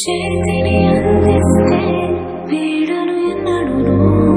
చేతిని అందిస్తే వీడను ఎన్నడును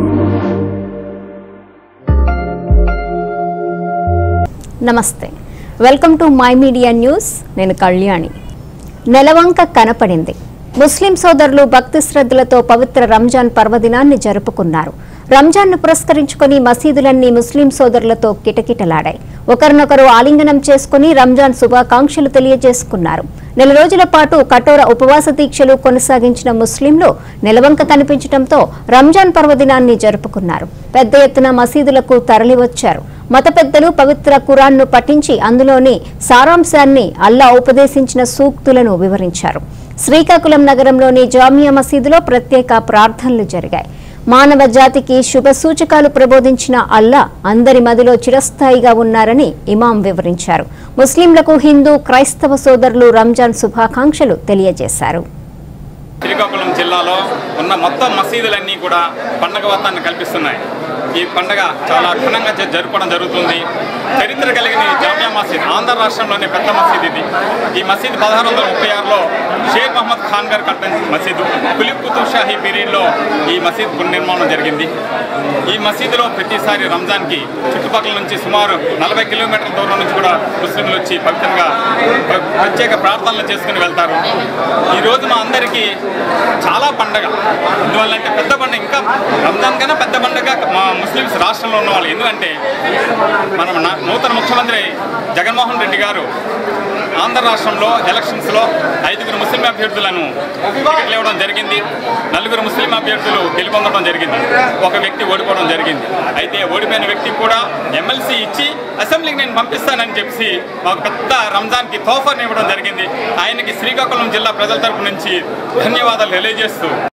నమస్తే welcome to my media news నేను కళ్యాణి నెలవంక కనపడింది ముస్లిం సోదరులు భక్తి శ్రద్ధలతో పవిత్ర రంజాన్ పర్వదినాన్ని జరుపుకున్నారు రంజాన్ను పురస్కరించుకొని మసీదులన్నీ ముస్లిం సోదరులతో కిటకిటలాడాయి ఒకరినొకరు ఆలింగనం చేసుకుని రంజాన్ శుభాకాంక్షలు తెలియజేసుకున్నారు నెల రోజుల పాటు కఠోర ఉపవాస దీక్షలు కొనసాగించిన ముస్లింలు నెలవంక కనిపించడంతో రంజాన్ పర్వదినాన్ని జరుపుకున్నారు పెద్ద ఎత్తున మసీదులకు తరలివచ్చారు మత పెద్దలు పవిత్ర ఖురాన్ను పఠించి అందులోని సారాంశాన్ని అల్లా ఉపదేశించిన సూక్తులను వివరించారు శ్రీకాకుళం నగరంలోని జామియా మసీదులో ప్రత్యేక ప్రార్థనలు జరిగాయి మానవ జాతికి శుభ సూచకాలు ప్రబోధించిన అల్లా అందరి మదిలో చిరస్థాయిగా ఉన్నారని ఇమాం వివరించారు ముస్లింలకు హిందూ క్రైస్తవ సోదరులు రంజాన్ శుభాకాంక్షలు తెలియజేశారు శ్రీకాకుళం జిల్లాలో ఉన్న మొత్తం మసీదులన్నీ కూడా పండగ వాతాన్ని కల్పిస్తున్నాయి ఈ పండగ చాలా ఘనంగా జ- జరుపుకోవడం జరుగుతుంది చరిత్ర కలిగిన ఈ జామియా మసీద్ ఆంధ్ర రాష్ట్రంలోని పెద్ద మసీద్ ఇది ఈ మసీద్ పదహారు వందల ముప్పై ఆరులో షేర్ మహమ్మద్ ఖాన్ గారు కట్టిన మసీదు కులిప్ కుతుబ్ షాహీ పీరియడ్లో ఈ మసీద్ పునర్నిర్మాణం జరిగింది ఈ మసీదులో ప్రతిసారి రంజాన్కి చుట్టుపక్కల నుంచి సుమారు నలభై కిలోమీటర్ల దూరం నుంచి కూడా ముస్లింలు వచ్చి పవిత్రంగా ప్ర- ప్రత్యేక ప్రార్థనలు చేసుకుని వెళ్తారు ఈ రోజు మా అందరికీ చాలా పండగ ఎందువల్లంటే పెద్ద పండగ ఇంకా రంజాన్ కన్నా పెద్ద పండగ మా ముస్లిమ్స్ రాష్ట్రంలో ఉన్న వాళ్ళు ఎందుకంటే మన నా- నూతన ముఖ్యమంత్రి జగన్మోహన్ రెడ్డి గారు ఆంధ్ర రాష్ట్రంలో ఎలక్షన్స్లో ఐదుగురు ముస్లిం అభ్యర్థులను టికెట్లు ఇవ్వడం జరిగింది నలుగురు ముస్లిం అభ్యర్థులు గెలుపొందడం జరిగింది ఒక వ్యక్తి ఓడిపోవడం జరిగింది అయితే ఓడిపోయిన వ్యక్తికి కూడా ఎమ్మెల్సీ ఇచ్చి అసెంబ్లీకి నేను పంపిస్తానని చెప్పి మాకు పెద్ద రంజాన్కి తోఫాని ఇవ్వడం జరిగింది ఆయనకి శ్రీకాకుళం జిల్లా ప్రజల తరపు నుంచి ధన్యవాదాలు తెలియజేస్తూ